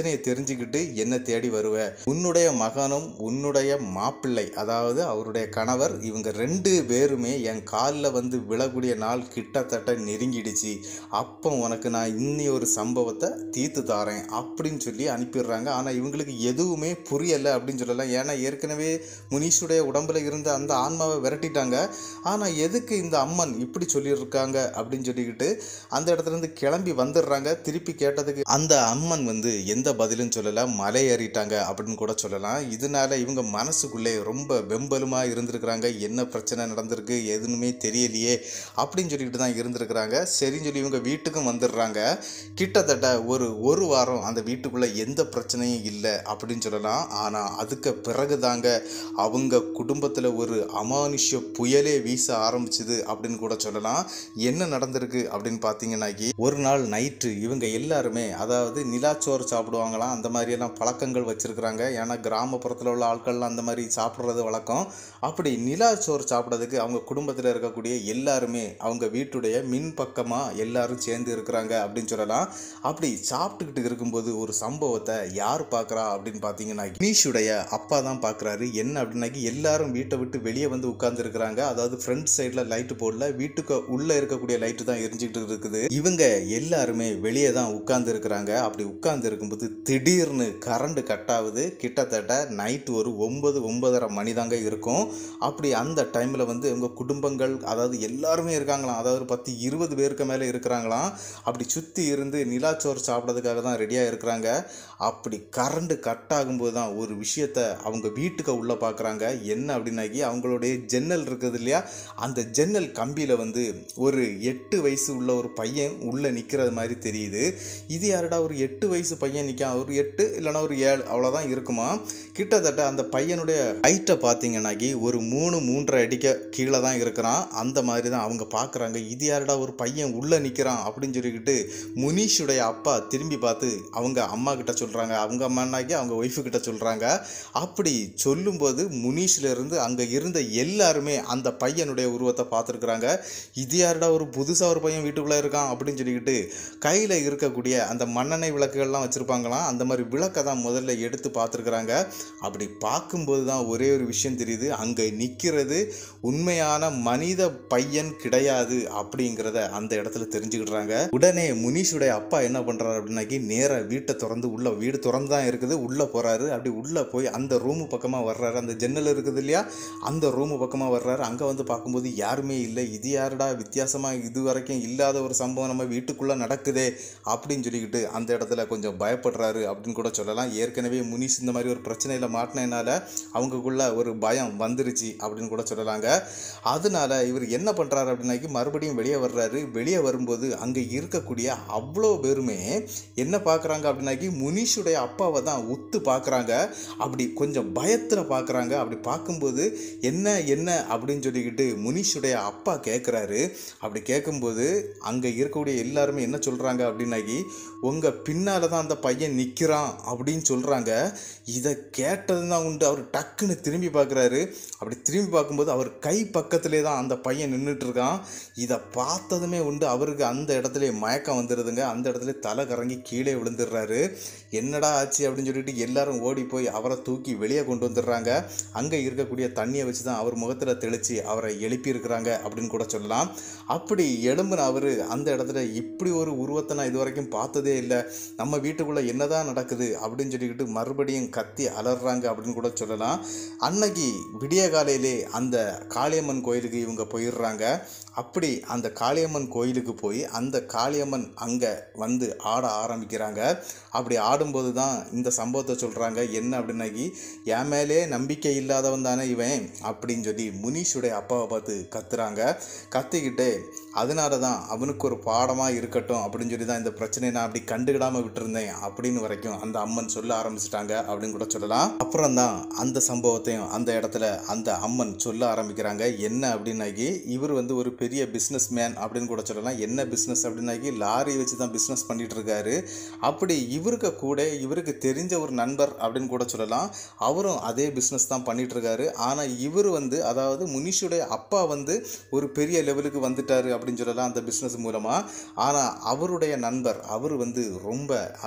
[SPEAKER 1] பிரச்சனையை தெரிஞ்சுக்கிட்டு என்ன தேடி வருவ உன்னுடைய மகனும் உன்னுடைய மாப்பிள்ளை அதாவது அவருடைய கணவர் இவங்க ரெண்டு பேருமே என் காலில் வந்து விழக்கூடிய நாள் கிட்டத்தட்ட நெருங்கிடுச்சு அப்போ உனக்கு நான் இன்னி ஒரு சம்பவத்தை தீர்த்து தாரேன் அப்படின்னு சொல்லி அனுப்பிடுறாங்க ஆனால் இவங்களுக்கு எதுவுமே புரியலை அப்படின்னு சொல்லலாம் ஏன்னா ஏற்கனவே முனீஷுடைய உடம்புல இருந்த அந்த ஆன்மாவை விரட்டிட்டாங்க ஆனால் எதுக்கு இந்த அம்மன் இப்படி சொல்லியிருக்காங்க அப்படின்னு சொல்லிக்கிட்டு அந்த இடத்துல இருந்து கிளம்பி வந்துடுறாங்க திருப்பி கேட்டதுக்கு அந்த அம்மன் வந்து எந்த பதிலும் சொல்லலை மலை ஏறிட்டாங்க அப்படின்னு கூட சொல்லலாம் இதனால இவங்க மனசுக்குள்ளே ரொம்ப வெம்பலுமாக இருந்திருக்கிறாங்க என்ன பிரச்சனை நடந்திருக்கு எதுவுமே தெரியலையே அப்படின்னு சொல்லிக்கிட்டு தான் இருந்திருக்கிறாங்க சரின்னு சொல்லி இவங்க வீட்டுக்கும் வந்துடுறாங்க கிட்டத்தட்ட ஒரு ஒரு வாரம் அந்த வீட்டுக்குள்ளே எந்த பிரச்சனையும் இல்லை அப்படின்னு சொல்லலாம் ஆனால் அதுக்கு பிறகு தாங்க அவங்க குடும்பத்தில் ஒரு அமானுஷ்ய புயலே வீச ஆரம்பிச்சுது அப்படின்னு கூட சொல்லலாம் என்ன நடந்திருக்கு அப்படின்னு பார்த்தீங்கன்னாக்கி ஒரு நாள் நைட்டு இவங்க எல்லாருமே அதாவது நிலாச்சோறு சாப்பிடுவாங்களாம் அந்த மாதிரியெல்லாம் பழக்கங்கள் வச்சுருக்குறாங்க ஏன்னா கிராமப்புறத்தில் உள்ள ஆட்கள்லாம் அந்த மாதிரி சாப்பிட்றது வழக்கம் அப்படி நிலாச்சோறு சாப்பிட்றதுக்கு அவங்க குடும்பத்தில் இருக்கக்கூடிய எல்லாருமே அவங்க வீட்டுடைய மின் பக்கமாக எல்லாரும் சேர்ந்து இருக்கிறாங்க அப்படின்னு சொல்லலாம் அப்படி சாப்பிட்டுக்கிட்டு இருக்கும்போது ஒரு சம்பவத்தை யார் பார்க்குறா அப்படின்னு பார்த்தீங்கன்னா கினீஷுடைய அப்பா தான் பார்க்குறாரு என்ன அப்படின்னாக்கி எல்லாரும் வீட்டை விட்டு வெளியே வந்து உட்கார்ந்துருக்குறாங்க அதாவது ஃப்ரண்ட் சைடில் லைட்டு போடல வீட்டுக்கு உள்ளே இருக்கக்கூடிய லைட்டு தான் எரிஞ்சுக்கிட்டு இருக்குது இவங்க எல்லாருமே வெளியே தான் உட்கார்ந்து இருக்கிறாங்க அப்படி உட்கார்ந்து இருக்கும்போது திடீர்னு கரண்ட் கட் ஆகுது கிட்டத்தட்ட நைட்டு ஒரு ஒன்பது ஒன்பதரை மணி தாங்க இருக்கும் அப்படி அந்த டைமில் வந்து இவங்க குடும்பங்கள் அதாவது எல்லாருமே இருக்காங்களாம் அதாவது ஒரு பத்து இருபது பேருக்கு மேலே இருக்கிறாங்களாம் அப்படி சுற்றி இருந்து நிலாச்சோறு சாப்பிட்றதுக்காக தான் ரெடியாக இருக்கிறாங்க அப்படி கரண்ட் கட் ஆகும்போது தான் ஒரு விஷயத்த அவங்க வீட்டுக்கு உள்ளே பார்க்குறாங்க என்ன அப்படின்னாக்கி அவங்களுடைய ஜன்னல் இருக்குது இல்லையா அந்த ஜன்னல் கம்பியில் வந்து ஒரு எட்டு வயசு உள்ள ஒரு பையன் உள்ளே நிற்கிறது மாதிரி தெரியுது இது யாருடா ஒரு எட்டு வயசு பையன் நிற்கான் ஒரு எட்டு இல்லைன்னா ஒரு ஏழு அவ்வளோதான் இருக்குமா கிட்டத்தட்ட அந்த பையனுடைய ஹைட்டை பார்த்தீங்கன்னாக்கி ஒரு மூணு மூன்றரை அடிக்க கீழே தான் இருக்கிறான் அந்த மாதிரி தான் அவங்க பார்க்குறாங்க இது யாருடா ஒரு பையன் உள்ளே நிற்கிறான் அப்படின்னு சொல்லிக்கிட்டு முனீஷுடைய அப்பா திரும்பி பார்த்து அவங்க அம்மா கிட்ட சொல்கிறாங்க அவங்க அம்மானாக்கி அவங்க ஒய்ஃபு கிட்ட சொல்கிறாங்க அப்படி சொல்லும்போது முனீஷ்ல இருந்து அங்கே இருந்த எல்லாருமே அந்த பையனுடைய உருவத்தை பார்த்துருக்குறாங்க இது யாருடா ஒரு புதுசாக ஒரு பையன் வீட்டுக்குள்ளே இருக்கான் அப்படின்னு சொல்லிக்கிட்டு கையில் இருக்கக்கூடிய அந்த மண்ணெண்ணெய் விளக்குகள்லாம் வச்சுருப்பாங்களாம் அந்த மாதிரி விளக்கை தான் முதல்ல எடுத்து பார்த்துருக்குறாங்க அப்படி பார்க்கும்போது தான் ஒரே ஒரு விஷயம் தெரியுது அங்கே நிற்கிறது உண்மையான மனித பையன் கிடையாது அப்படிங்கிறத அந்த இடத்துல தெரிஞ்சுக்கிடுறாங்க உடனே முனீஷுடைய அப்பா என்ன பண்ணுறாரு அப்படின்னாக்கி நேராக வீட்டை திறந்து உள்ள வீடு திறந்து தான் இருக்குது உள்ளே போகிறாரு அப்படி உள்ளே போய் அந்த ரூமு பக்கமாக வர்றாரு அந்த ஜன்னல் இருக்குது இல்லையா அந்த ரூமு பக்கமாக வர்றாரு அங்கே வந்து பார்க்கும்போது யாருமே இல்லை இது யாருடா வித்தியாசமாக இது வரைக்கும் இல்லாத ஒரு சம்பவம் நம்ம வீட்டுக்குள்ளே நடக்குதே அப்படின்னு சொல்லிக்கிட்டு அந்த இடத்துல கொஞ்சம் பயப்படுறாரு அப்படின்னு கூட சொல்லலாம் ஏற்கனவே முனிஷ் இந்த மாதிரி ஒரு பிரச்சனையில் மாட்டினதுனால அவங்களுக்குள்ள ஒரு பயம் வந்துருச்சு அப்படின்னு கூட சொல்லலாங்க அதனால இவர் என்ன பண்ணுறாரு அப்படின்னாக்கி மறுபடியும் வெளியே வர்றாரு வெளியே வரும்போது அங்கே இருக்கக்கூடிய அவ்வளோ பேருமே என்ன பார்க்குறாங்க அப்படின்னாக்கி முனிஷுடைய அப்பாவை தான் உத்து பார்க்குறாங்க அப்படி கொஞ்சம் பயத்தில் பார்க்குறாங்க அப்படி பார்க்கும்போது என்ன என்ன அப்படின்னு சொல்லிக்கிட்டு முனிஷுடைய அப்பா கேட்குறாரு அப்படி கேட்கும்போது அங்கே இருக்கக்கூடிய எல்லாருமே என்ன சொல்கிறாங்க அப்படின்னாக்கி உங்கள் பின்னால் தான் அந்த பையன் நிற்கிறான் அப்படின்னு சொல்கிறாங்க இதை கேட்டது தான் உண்டு அவர் டக்குன்னு திரும்பி பார்க்குறாரு அப்படி திரும்பி பார்க்கும்போது அவர் கை பக்கத்திலே தான் அந்த பையன் நின்றுட்டு இருக்கான் இதை பார்த்ததுமே உண்டு அவருக்கு அந்த இடத்துல மயக்கம் வந்துடுதுங்க அந்த இடத்துல தலை கறங்கி கீழே விழுந்துடுறாரு என்னடா ஆச்சு அப்படின்னு சொல்லிட்டு எல்லாரும் ஓடி போய் அவரை தூக்கி வெளியே கொண்டு வந்துடுறாங்க அங்கே இருக்கக்கூடிய தண்ணியை வச்சு தான் அவர் முகத்தில் தெளித்து அவரை எழுப்பி இருக்கிறாங்க அப்படின்னு கூட சொல்லலாம் அப்படி எழும்புன அவர் அந்த இடத்துல இப்படி ஒரு உருவத்தை நான் இது வரைக்கும் பார்த்ததே இல்லை நம்ம வீட்டுக்குள்ளே என்னதான் நடக்குது அப்படின்னு சொல்லிக்கிட்டு மறுபடியும் கத்தி அலறாங்க அப்படின்னு கூட சொல்லலாம் அன்னைக்கு விடிய காலையிலே அந்த காளியம்மன் கோயிலுக்கு இவங்க போயிடுறாங்க அப்படி அந்த காளியம்மன் கோயிலுக்கு போய் அந்த காளியம்மன் அங்கே வந்து ஆட ஆரம்பிக்கிறாங்க அப்படி ஆடும்போது தான் இந்த சம்பவத்தை சொல்கிறாங்க என்ன அப்படின்னாக்கி என் மேலே நம்பிக்கை இல்லாதவன் தானே இவன் அப்படின்னு சொல்லி முனீஷுடைய அப்பாவை பார்த்து கத்துறாங்க கத்திக்கிட்டு அதனால தான் அவனுக்கு ஒரு பாடமாக இருக்கட்டும் அப்படின்னு சொல்லி தான் இந்த பிரச்சனையை நான் அப்படி கண்டுக்கிடாமல் விட்டுருந்தேன் அப்படின்னு வரைக்கும் அந்த அம்மன் சொல்ல ஆரம்பிச்சிட்டாங்க அப்படின்னு கூட சொல்லலாம் அப்புறம் தான் அந்த சம்பவத்தையும் அந்த இடத்துல அந்த அம்மன் சொல்ல ஆரம்பிக்கிறாங்க என்ன அப்படின்னாக்கி இவர் வந்து ஒரு பெரிய பிஸ்னஸ் மேன் அப்படின்னு கூட சொல்லலாம் என்ன பிஸ்னஸ் அப்படின்னாக்கி லாரி வச்சு தான் பிஸ்னஸ் பண்ணிட்டு இருக்காரு அப்படி இவருக்கு கூட இவருக்கு தெரிஞ்ச ஒரு நண்பர் அப்படின்னு கூட சொல்லலாம் அவரும் அதே பிஸ்னஸ் தான் பண்ணிட்டு இருக்காரு ஆனால் இவர் வந்து அதாவது முனிஷுடைய அப்பா வந்து ஒரு பெரிய லெவலுக்கு வந்துட்டாரு அப்படின்னு சொல்லலாம் அந்த பிஸ்னஸ் மூலமாக ஆனால் அவருடைய நண்பர் அவர் வந்து ரொம்ப அதாவது அந்த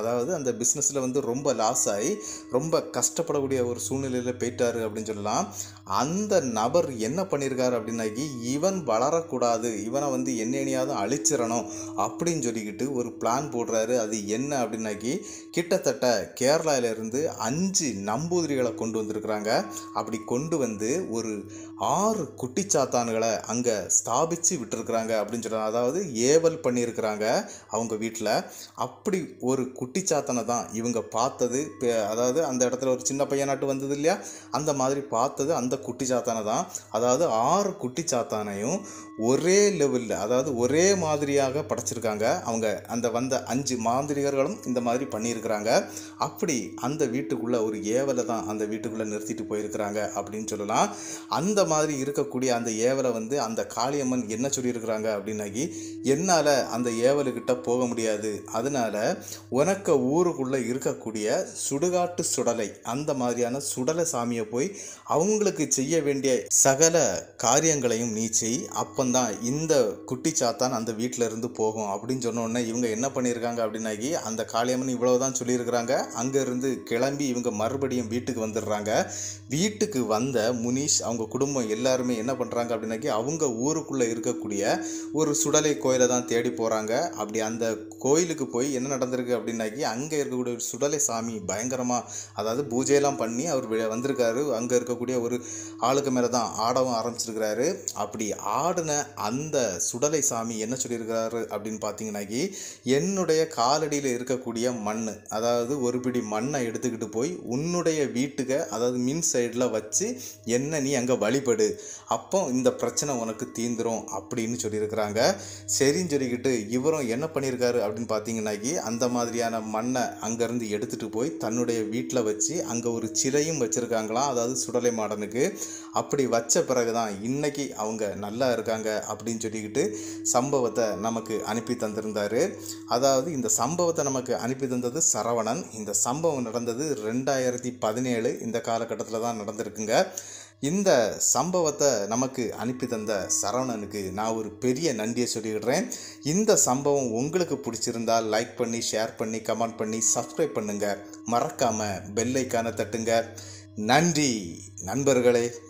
[SPEAKER 1] அந்த பிஸ்னஸில் வந்து ரொம்ப லாஸ் ஆகி ரொம்ப கஷ்டப்படக்கூடிய ஒரு சூழ்நிலையில் போயிட்டாரு அப்படின்னு சொல்லலாம் அந்த நபர் என்ன பண்ணியிருக்காரு அப்படின்னாக்கி இவன் வளரக்கூடாது இவனை வந்து என்னென்னையாவது அழிச்சிடணும் அப்படின்னு சொல்லிக்கிட்டு ஒரு பிளான் போடுறாரு அது என்ன அப்படின்னாக்கி கிட்டத்தட்ட கேரளால இருந்து அஞ்சு நம்பூதிரிகளை கொண்டு வந்திருக்கிறாங்க அப்படி கொண்டு வந்து ஒரு ஆறு குட்டிச்சாத்தான்களை அங்கே ஸ்தாபித்து விட்டுருக்குறாங்க அப்படின்னு சொல்கிறாங்க அதாவது ஏவல் பண்ணியிருக்கிறாங்க அவங்க வீட்டில் அப்படி ஒரு குட்டிச்சாத்தனை தான் இவங்க பார்த்தது பே- அதாவது அந்த இடத்துல ஒரு சின்ன பையனாட்டு வந்தது இல்லையா அந்த மாதிரி பார்த்தது அந்த குட்டிச்சாத்தானை தான் அதாவது ஆறு குட்டிச்சாத்தானையும் ஒரே லெவலில் அதாவது ஒரே மாதிரியாக படைச்சிருக்காங்க அவங்க அந்த வந்த அஞ்சு மாந்திரிகர்களும் இந்த மாதிரி பண்ணியிருக்கிறாங்க அப்படி அந்த வீட்டுக்குள்ளே ஒரு ஏவலை தான் அந்த வீட்டுக்குள்ளே நிறுத்திட்டு போயிருக்கிறாங்க அப்படின்னு சொல்லலாம் அந்த மாதிரி இருக்கக்கூடிய அந்த ஏவலை வந்து அந்த காளியம்மன் என்ன சொல்லியிருக்கிறாங்க அப்படின்னாக்கி என்னால் அந்த ஏவலுக்கிட்ட போக முடியாது அதனால உனக்கு ஊருக்குள்ளே இருக்கக்கூடிய சுடுகாட்டு சுடலை அந்த மாதிரியான சுடலை சாமியை போய் அவங்களுக்கு செய்ய வேண்டிய சகல காரியங்களையும் நீ செய் அப்பந்தான் இந்த குட்டி சாத்தான் அந்த வீட்டில இருந்து போகும் அப்படின்னு சொன்ன உடனே இவங்க என்ன பண்ணியிருக்காங்க அப்படின்னாக்கி அந்த காளியம்மன் இவ்வளவுதான் சொல்லியிருக்கிறாங்க அங்கேருந்து கிளம்பி இவங்க மறுபடியும் வீட்டுக்கு வந்துடுறாங்க வீட்டுக்கு வந்த முனீஷ் அவங்க குடும்பம் எல்லாருமே என்ன பண்ணுறாங்க அப்படின்னாக்கி அவங்க ஊருக்குள்ளே இருக்கக்கூடிய ஒரு சுடலை கோயிலை தான் தேடி போகிறாங்க அப்படி அந்த கோயிலுக்கு போய் என்ன நடந்திருக்கு அப்படின்னாக்கி அங்கே இருக்கக்கூடிய ஒரு சுடலை சாமி பயங்கரமாக அதாவது பூஜையெல்லாம் பண்ணி அவர் வெ- வந்திருக்காரு அங்கே இருக்கக்கூடிய ஒரு ஆளுக்கு மேலே தான் ஆடவும் ஆரம்பிச்சிருக்கிறாரு அப்படி ஆடின அந்த சுடலை சாமி என்ன சொல்லியிருக்கிறாரு அப்படின்னு பார்த்தீங்கன்னாக்கி என்னுடைய காலடியில் இருக்கக்கூடிய மண் அதாவது ஒரு பிடி மண்ணை எடுத்துக்கிட்டு போய் உன்னுடைய வீட்டுக்கு அதாவது மின் சைடில் வச்சு என்ன நீ அங்கே வழிபடு அப்போ இந்த பிரச்சனை உனக்கு தீந்துரும் அப்படின்னு சொல்லியிருக்கிறாங்க சரின்னு சொல்லிக்கிட்டு இவரும் என்ன பண்ணியிருக்காரு அப்படின்னு பார்த்தீங்கன்னாக்கி அந்த மாதிரியான மண்ணை அங்கேருந்து எடுத்துகிட்டு போய் தன்னுடைய வீட்டில் வச்சு அங்கே ஒரு சிலையும் வச்சுருக்காங்களாம் அதாவது சுடலை மாடனுக்கு அப்படி வச்ச பிறகு தான் இன்னைக்கு அவங்க நல்லா இருக்காங்க அப்படின்னு சொல்லிக்கிட்டு சம்பவத்தை நமக்கு அனுப்பி தந்திருந்தாரு அதாவது இந்த சம்பவத்தை நமக்கு அனுப்பி தந்தது சரவணன் இந்த சம்பவம் நடந்தது ரெண்டாயிரத்தி பதினேழு இந்த காலகட்டத்தில் தான் நடந்திருக்குங்க இந்த சம்பவத்தை நமக்கு அனுப்பி தந்த சரவணனுக்கு நான் ஒரு பெரிய நன்றியை சொல்லிடுறேன் இந்த சம்பவம் உங்களுக்கு பிடிச்சிருந்தால் லைக் பண்ணி ஷேர் பண்ணி கமெண்ட் பண்ணி சப்ஸ்கிரைப் பண்ணுங்க மறக்காம பெல் ஐக்கானை தட்டுங்க நன்றி நண்பர்களே